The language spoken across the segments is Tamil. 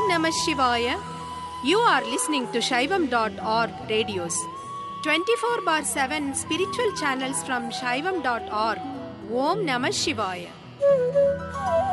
Namah Shivaya. You are listening to Shaivam.org radios. 24 bar 7 spiritual channels from Shaivam.org. Om Namah Shivaya.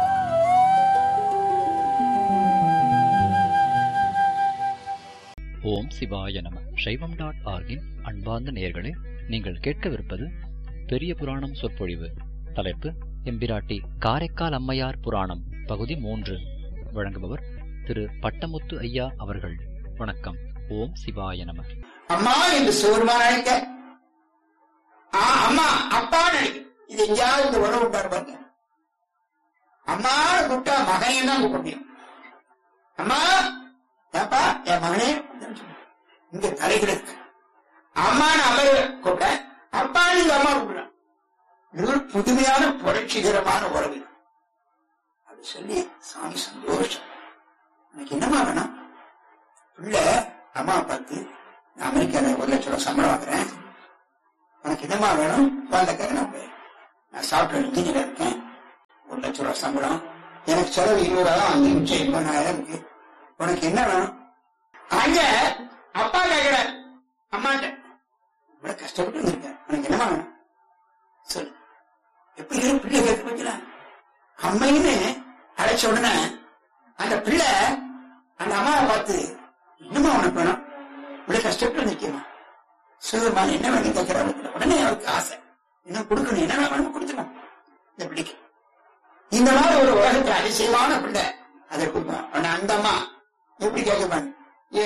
ஓம் சிவாய நம சைவம் டாட் ஆர்கின் அன்பார்ந்த நேயர்களே நீங்கள் கேட்கவிருப்பது பெரிய புராணம் சொற்பொழிவு தலைப்பு எம்பிராட்டி காரைக்கால் அம்மையார் புராணம் பகுதி மூன்று வழங்குபவர் திரு பட்டமுத்து ஐயா அவர்கள் வணக்கம் ஓம் சிவாய நம அம்மா என்று சிவருமான் அழைக்க ஆ, அம்மா அப்பா நினைக்க இது எங்கேயாவது இந்த உறவு உண்டாரு பாருங்க அம்மா கூப்பிட்டா மகனையும் தான் கூப்பிட முடியும் அம்மா ஏப்பா என் மகனே இங்க தலைகளுக்கு அம்மான்னு அவர் கூப்பிட அப்பான்னு இந்த அம்மா கூப்பிட இது ஒரு புதுமையான புரட்சிகரமான உறவு அப்படி சொல்லி சாமி சந்தோஷம் எனக்கு என்னமா வேணும் பிள்ளை அம்மா பார்த்து நான் அமெரிக்கால ஒரு லட்சம் ரூபாய் சம்பளம் வாங்குறேன் உனக்கு என்னமா வேணும் வாழ்க்கை நான் நான் சாஃப்ட்வேர் இன்ஜினியர் இருக்கேன் ஒரு லட்சம் ரூபாய் சம்பளம் எனக்கு செலவு இருபதாயிரம் அஞ்சு நிமிஷம் எண்பதாயிரம் இருக்கு உனக்கு என்ன வேணும் அங்க அப்பா கேக்குற அம்மாட்ட இவ்வளவு கஷ்டப்பட்டு இருந்திருக்கேன் உனக்கு என்னமா வேணும் சொல்லு எப்படி இருக்கு பிள்ளை கேட்க பத்தில அம்மைன்னு அழைச்ச உடனே அந்த பிள்ளை அந்த அம்மாவை பார்த்து என்னமா உனக்கு வேணும் இவ்வளவு கஷ்டப்பட்டு நிக்கணும் சிவபெருமான் என்ன வேணும் கேட்கிறாரு உடனே அவருக்கு ஆசை என்ன கொடுக்கணும் என்ன வேணும் கொடுத்துடும் இந்த பிள்ளைக்கு இந்த மாதிரி ஒரு உலகத்துல அதிசயமான பிள்ளை அதை கொடுக்கணும் உடனே அந்த அம்மா எப்படி கேட்க